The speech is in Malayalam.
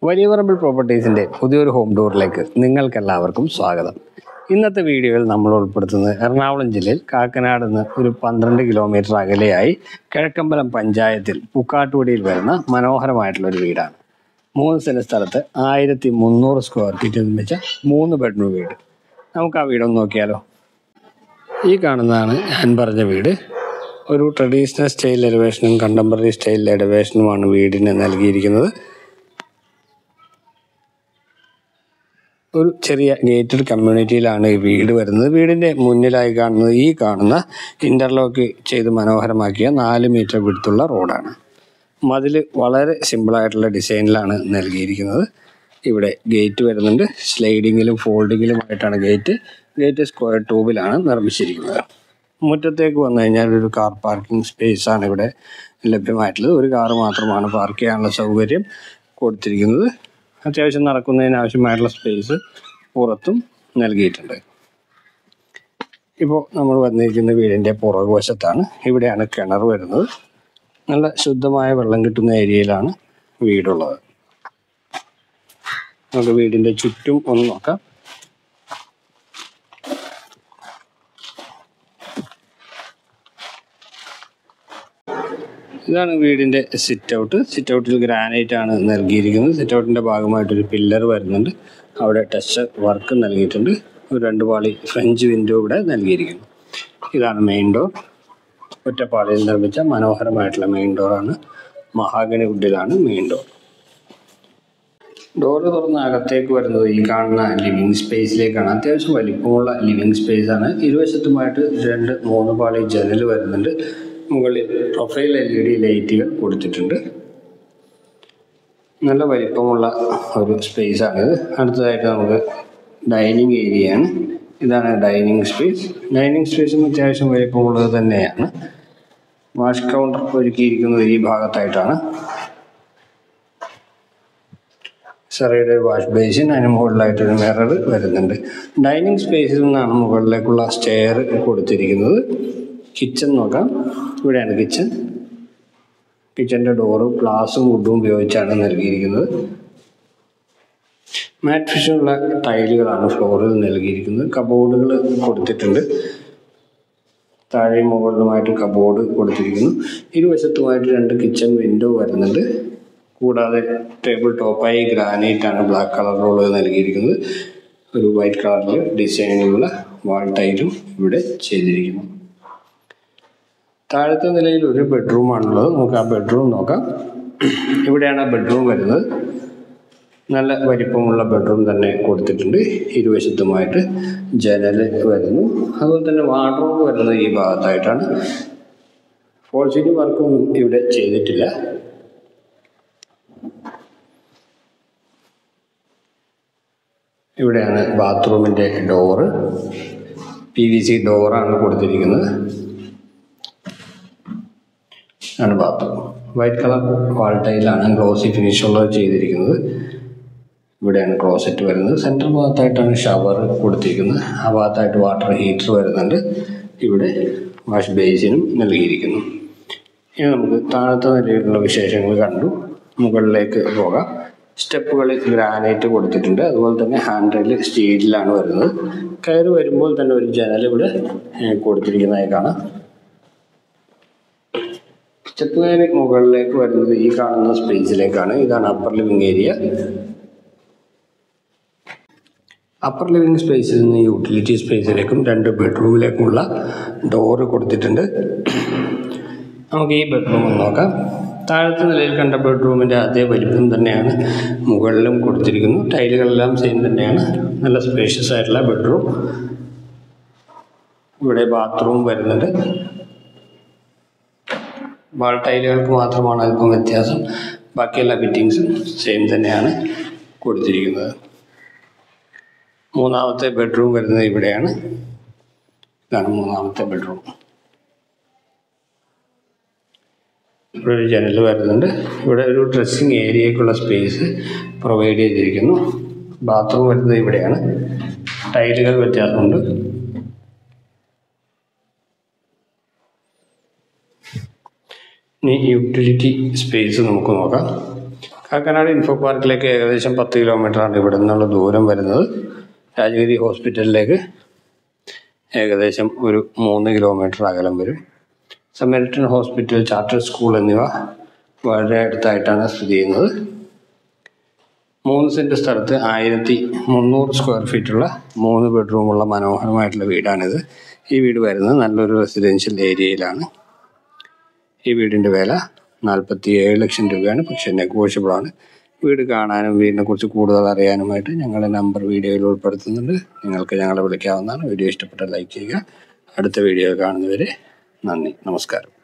വലിയ പറമ്പിൽ പ്രോപ്പർട്ടീസിൻ്റെ പുതിയൊരു ഹോം ടൂറിലേക്ക് നിങ്ങൾക്കെല്ലാവർക്കും സ്വാഗതം ഇന്നത്തെ വീഡിയോയിൽ നമ്മൾ ഉൾപ്പെടുത്തുന്നത് എറണാകുളം ജില്ലയിൽ കാക്കനാട് നിന്ന് ഒരു പന്ത്രണ്ട് കിലോമീറ്റർ അകലെയായി കിഴക്കമ്പലം പഞ്ചായത്തിൽ പുക്കാട്ടുപടിയിൽ വരുന്ന മനോഹരമായിട്ടുള്ള ഒരു വീടാണ് മൂന്ന് സെന്റ് സ്ഥലത്ത് ആയിരത്തി മുന്നൂറ് സ്ക്വയർ ഫീറ്റ് നിർമ്മിച്ച മൂന്ന് ബെഡ്റൂം വീട് നമുക്ക് ആ വീടൊന്ന് നോക്കിയാലോ ഈ കാണുന്നതാണ് ഞാൻ പറഞ്ഞ വീട് ഒരു ട്രഡീഷണൽ സ്റ്റൈൽ എലിവേഷനും കണ്ടംപററി സ്റ്റൈൽ എലിവേഷനുമാണ് വീടിന് നൽകിയിരിക്കുന്നത് ഒരു ചെറിയ ഗേറ്റഡ് കമ്മ്യൂണിറ്റിയിലാണ് ഈ വീട് വരുന്നത് വീടിൻ്റെ മുന്നിലായി കാണുന്നത് ഈ കാണുന്ന ഇൻ്റർലോക്ക് ചെയ്ത് മനോഹരമാക്കിയ നാല് മീറ്റർ വിടുത്തുള്ള റോഡാണ് മതിൽ വളരെ സിമ്പിളായിട്ടുള്ള ഡിസൈനിലാണ് നൽകിയിരിക്കുന്നത് ഇവിടെ ഗേറ്റ് വരുന്നുണ്ട് സ്ലൈഡിങ്ങിലും ഫോൾഡിങ്ങിലുമായിട്ടാണ് ഗേറ്റ് ഗേറ്റ് സ്ക്വയർ ട്യൂബിലാണ് നിർമ്മിച്ചിരിക്കുന്നത് മുറ്റത്തേക്ക് വന്നു കഴിഞ്ഞാൽ ഒരു കാർ പാർക്കിംഗ് സ്പേസ് ആണ് ഇവിടെ ലഭ്യമായിട്ടുള്ളത് ഒരു കാർ മാത്രമാണ് പാർക്ക് ചെയ്യാനുള്ള സൗകര്യം കൊടുത്തിരിക്കുന്നത് അത്യാവശ്യം നടക്കുന്നതിന് ആവശ്യമായിട്ടുള്ള സ്പേസ് പുറത്തും നൽകിയിട്ടുണ്ട് ഇപ്പോൾ നമ്മൾ വന്നിരിക്കുന്ന വീടിൻ്റെ പുറകുവശത്താണ് ഇവിടെയാണ് കിണർ വരുന്നത് നല്ല ശുദ്ധമായ വെള്ളം കിട്ടുന്ന ഏരിയയിലാണ് വീടുള്ളത് നമുക്ക് വീടിൻ്റെ ചുറ്റും ഒന്ന് നോക്കാം ഇതാണ് വീടിൻ്റെ സിറ്റ് ഔട്ട് സിറ്റ് ഔട്ടിൽ ഗ്രാനൈറ്റ് ആണ് നൽകിയിരിക്കുന്നത് സിറ്റ് ഔട്ടിൻ്റെ ഭാഗമായിട്ടൊരു പില്ലർ വരുന്നുണ്ട് അവിടെ ടച്ച് വർക്ക് നൽകിയിട്ടുണ്ട് ഒരു രണ്ട് പാളി ഫ്രഞ്ച് വിൻഡോ ഇവിടെ നൽകിയിരിക്കുന്നു ഇതാണ് മെയിൻ ഡോർ ഒറ്റപ്പാളിയിൽ നിർമ്മിച്ച മനോഹരമായിട്ടുള്ള മെയിൻ ഡോറാണ് മഹാഗണി വുഡിലാണ് മെയിൻ ഡോർ ഡോറ് തുറന്ന് അകത്തേക്ക് വരുന്നത് ഈ കാണുന്ന ലിവിങ് സ്പേസിലേക്കാണ് അത്യാവശ്യം വലിപ്പമുള്ള ലിവിങ് സ്പേസ് ആണ് ഇരുവശത്തുമായിട്ട് രണ്ട് മൂന്ന് പാളി ജനൽ വരുന്നുണ്ട് മുകളിൽ പ്രൊഫൈൽ എൽ ഇ ഡി ലൈറ്റുകൾ കൊടുത്തിട്ടുണ്ട് നല്ല വലിപ്പമുള്ള ഒരു സ്പേസ് ആണിത് അടുത്തതായിട്ട് നമുക്ക് ഡൈനിങ് ഏരിയയാണ് ഇതാണ് ഡൈനിങ് സ്പേസ് ഡൈനിങ് സ്പേസും അത്യാവശ്യം വലിപ്പമുള്ളത് തന്നെയാണ് വാഷ് കൗണ്ടർ ഒരുക്കിയിരിക്കുന്നത് ഈ ഭാഗത്തായിട്ടാണ് ചെറിയൊരു വാഷ് ബേസിൻ അതിന് മുകളിലായിട്ടൊരു മിറർ വരുന്നുണ്ട് ഡൈനിങ് സ്പേസിൽ നിന്നാണ് മുകളിലേക്കുള്ള സ്റ്റെയർ കൊടുത്തിരിക്കുന്നത് കിച്ചൺ നോക്കാം ഇവിടെയാണ് കിച്ചൺ കിച്ചൻ്റെ ഡോറും ഗ്ലാസും വുഡും ഉപയോഗിച്ചാണ് നൽകിയിരിക്കുന്നത് മാറ്റ് ഫിഷുള്ള ടൈലുകളാണ് ഫ്ലോറിൽ നൽകിയിരിക്കുന്നത് കബോർഡുകൾ കൊടുത്തിട്ടുണ്ട് താഴെയും മുകളിലുമായിട്ട് കബോർഡ് കൊടുത്തിരിക്കുന്നു ഇരുവശത്തുമായിട്ട് രണ്ട് കിച്ചൺ വിൻഡോ വരുന്നുണ്ട് കൂടാതെ ടേബിൾ ടോപ്പായി ഗ്രാനൈറ്റ് ആണ് ബ്ലാക്ക് കളറിലുള്ളത് നൽകിയിരിക്കുന്നത് ഒരു വൈറ്റ് കളറിൽ ഡിസൈനിലുള്ള വാൾ ടൈലും ഇവിടെ ചെയ്തിരിക്കുന്നു താഴത്തെ നിലയിൽ ഒരു ബെഡ്റൂം ആണുള്ളത് നമുക്ക് ആ ബെഡ്റൂം നോക്കാം ഇവിടെയാണ് ആ ബെഡ്റൂം വരുന്നത് നല്ല വലിപ്പമുള്ള ബെഡ്റൂം തന്നെ കൊടുത്തിട്ടുണ്ട് ഇരുവശത്തുമായിട്ട് ജനൽ വരുന്നു അതുപോലെ തന്നെ വാർഡ്രോബ് വരുന്നത് ഈ ഭാഗത്തായിട്ടാണ് ഫോൾ സീലിംഗ് വർക്കൊന്നും ഇവിടെ ചെയ്തിട്ടില്ല ഇവിടെയാണ് ബാത്റൂമിൻ്റെ ഡോറ് പി വി സി ഡോറാണ് കൊടുത്തിരിക്കുന്നത് ആണ് ബാത്റൂം വൈറ്റ് കളർ വാൾ ടൈലാണ് ഗ്ലോസി ഫിനിഷ് ഉള്ളത് ചെയ്തിരിക്കുന്നത് ഇവിടെയാണ് ക്ലോസറ്റ് വരുന്നത് സെൻട്രൽ ഭാഗത്തായിട്ടാണ് ഷവർ കൊടുത്തിരിക്കുന്നത് ആ ഭാഗത്തായിട്ട് വാട്ടർ ഹീറ്റർ വരുന്നുണ്ട് ഇവിടെ വാഷ് ബേസിനും നൽകിയിരിക്കുന്നു ഇനി നമുക്ക് താഴത്തെ നിലയിലുള്ള വിശേഷങ്ങൾ കണ്ടു മുകളിലേക്ക് പോകാം സ്റ്റെപ്പുകളിൽ ഗ്രാനൈറ്റ് കൊടുത്തിട്ടുണ്ട് അതുപോലെ തന്നെ ഹാൻഡ് റെയിൽ സ്റ്റീലിലാണ് വരുന്നത് കയറി വരുമ്പോൾ തന്നെ ഒരു ജനൽ ഇവിടെ ഏഹ്, കൊടുത്തിരിക്കുന്നതായി കാണാം സ്റ്റെപ്പ് കയറി മുകളിലേക്ക് വരുന്നത് ഈ കാണുന്ന സ്പേസിലേക്കാണ് ഇതാണ് upper living area upper living സ്പേസിൽ നിന്ന് യൂട്ടിലിറ്റി സ്പേസിലേക്കും രണ്ട് ബെഡ്റൂമിലേക്കുമുള്ള ഡോറ് കൊടുത്തിട്ടുണ്ട് നമുക്ക് ഈ ബെഡ്റൂം ഒന്ന് നോക്കാം താഴത്തെ നിലയിൽ കണ്ട ബെഡ്റൂമിൻ്റെ അതേ വലിപ്പം തന്നെയാണ് മുകളിലും കൊടുത്തിരിക്കുന്നു ടൈലുകളെല്ലാം സെയിം തന്നെയാണ് നല്ല സ്പേഷ്യസ് ആയിട്ടുള്ള ബെഡ്റൂം ഇവിടെ ബാത്റൂം വരുന്നുണ്ട് വാൾ ടൈലുകൾക്ക് മാത്രമാണ് അല്പം വ്യത്യാസം ബാക്കിയെല്ലാ ഫിറ്റിങ്സും സെയിം തന്നെയാണ് കൊടുത്തിരിക്കുന്നത് മൂന്നാമത്തെ ബെഡ്റൂം വരുന്നത് ഇവിടെയാണ് ഇതാണ് മൂന്നാമത്തെ ബെഡ്റൂം ഇവിടെ ഒരു ജനൽ വരുന്നുണ്ട് ഇവിടെ ഒരു ഡ്രസ്സിങ് ഏരിയക്കുള്ള സ്പേസ് പ്രൊവൈഡ് ചെയ്തിരിക്കുന്നു ബാത്റൂം വരുന്നത് ഇവിടെയാണ് ടൈലുകൾ വ്യത്യാസമുണ്ട് ഇനി യൂട്ടിലിറ്റി സ്പേസ് നമുക്ക് നോക്കാം കാക്കനാട് ഇൻഫോ പാർക്കിലേക്ക് ഏകദേശം പത്ത് കിലോമീറ്ററാണ് ഇവിടെ നിന്നുള്ള ദൂരം വരുന്നത് രാജഗിരി ഹോസ്പിറ്റലിലേക്ക് ഏകദേശം ഒരു മൂന്ന് കിലോമീറ്റർ അകലം വരും സമരിറ്റൻ ഹോസ്പിറ്റൽ ചാർട്ടർ സ്കൂൾ എന്നിവ വളരെ അടുത്തായിട്ടാണ് സ്ഥിതി ചെയ്യുന്നത് മൂന്ന് സെൻറ്റ് സ്ഥലത്ത് ആയിരത്തി മുന്നൂറ് സ്ക്വയർ ഫീറ്റുള്ള മൂന്ന് ബെഡ്റൂമുള്ള മനോഹരമായിട്ടുള്ള വീടാണിത് ഈ വീട് വരുന്നത് നല്ലൊരു റെസിഡൻഷ്യൽ ഏരിയയിലാണ് ഈ വീടിൻ്റെ വില നാൽപ്പത്തി ഏഴ് ലക്ഷം രൂപയാണ് പക്ഷേ നെഗോഷ്യബിൾ ആണ് വീട് കാണാനും വീടിനെ കുറിച്ച് കൂടുതൽ അറിയാനുമായിട്ട് ഞങ്ങളുടെ നമ്പർ വീഡിയോയിൽ ഉൾപ്പെടുത്തുന്നുണ്ട് നിങ്ങൾക്ക് ഞങ്ങളെ വിളിക്കാവുന്നതാണ് വീഡിയോ ഇഷ്ടപ്പെട്ടാൽ ലൈക്ക് ചെയ്യുക അടുത്ത വീഡിയോ കാണുന്നവരെ നന്ദി നമസ്കാരം